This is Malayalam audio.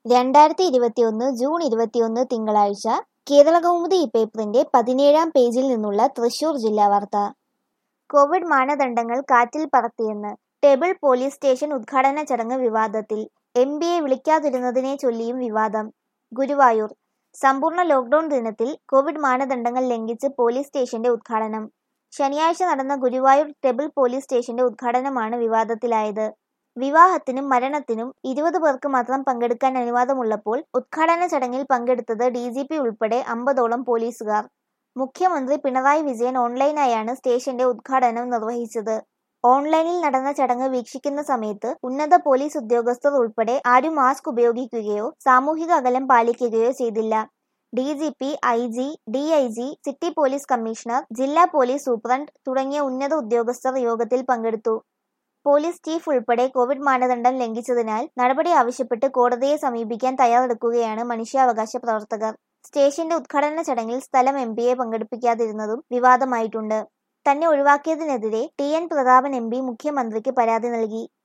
രണ്ടായിരത്തി ഇരുപത്തിയൊന്ന് ജൂൺ ഇരുപത്തിയൊന്ന് തിങ്കളാഴ്ച കേരളകൗമുദി പേപ്പറിന്റെ പതിനേഴാം പേജിൽ നിന്നുള്ള തൃശൂർ ജില്ലാ വാർത്ത കോവിഡ് മാനദണ്ഡങ്ങൾ കാറ്റിൽ പറത്തിയെന്ന് ടേബിൾ പോലീസ് സ്റ്റേഷൻ ഉദ്ഘാടന ചടങ്ങ് വിവാദത്തിൽ എം പിയെ വിളിക്കാതിരുന്നതിനെ ചൊല്ലിയും വിവാദം ഗുരുവായൂർ സമ്പൂർണ്ണ ലോക്ഡൌൺ ദിനത്തിൽ കോവിഡ് മാനദണ്ഡങ്ങൾ ലംഘിച്ച് പോലീസ് സ്റ്റേഷന്റെ ഉദ്ഘാടനം ശനിയാഴ്ച നടന്ന ഗുരുവായൂർ ടെബിൾ പോലീസ് സ്റ്റേഷന്റെ ഉദ്ഘാടനമാണ് വിവാദത്തിലായത് വിവാഹത്തിനും മരണത്തിനും ഇരുപത് പേർക്ക് മാത്രം പങ്കെടുക്കാൻ അനുവാദമുള്ളപ്പോൾ ഉദ്ഘാടന ചടങ്ങിൽ പങ്കെടുത്തത് ഡി ജി പി ഉൾപ്പെടെ അമ്പതോളം പോലീസുകാർ മുഖ്യമന്ത്രി പിണറായി വിജയൻ ഓൺലൈനായാണ് സ്റ്റേഷന്റെ ഉദ്ഘാടനം നിർവഹിച്ചത് ഓൺലൈനിൽ നടന്ന ചടങ്ങ് വീക്ഷിക്കുന്ന സമയത്ത് ഉന്നത പോലീസ് ഉദ്യോഗസ്ഥർ ഉൾപ്പെടെ ആരും മാസ്ക് ഉപയോഗിക്കുകയോ സാമൂഹിക അകലം പാലിക്കുകയോ ചെയ്തില്ല D G P I G D I G city police commissioner ജില്ലാ പോലീസ് സൂപ്രണ്ട് തുടങ്ങിയ ഉന്നത ഉദ്യോഗസ്ഥർ യോഗത്തിൽ പങ്കെടുത്തു പോലീസ് ചീഫ് ഉൾപ്പെടെ കോവിഡ് മാനദണ്ഡം ലംഘിച്ചതിനാൽ നടപടി ആവശ്യപ്പെട്ട് കോടതിയെ സമീപിക്കാൻ തയ്യാറെടുക്കുകയാണ് മനുഷ്യാവകാശ പ്രവർത്തകർ സ്റ്റേഷന്റെ ഉദ്ഘാടന ചടങ്ങിൽ സ്ഥലം എം പിയെ പങ്കെടുപ്പിക്കാതിരുന്നതും വിവാദമായിട്ടുണ്ട് തന്നെ ഒഴിവാക്കിയതിനെതിരെ T N Prathapan M P മുഖ്യമന്ത്രിക്ക് പരാതി നൽകി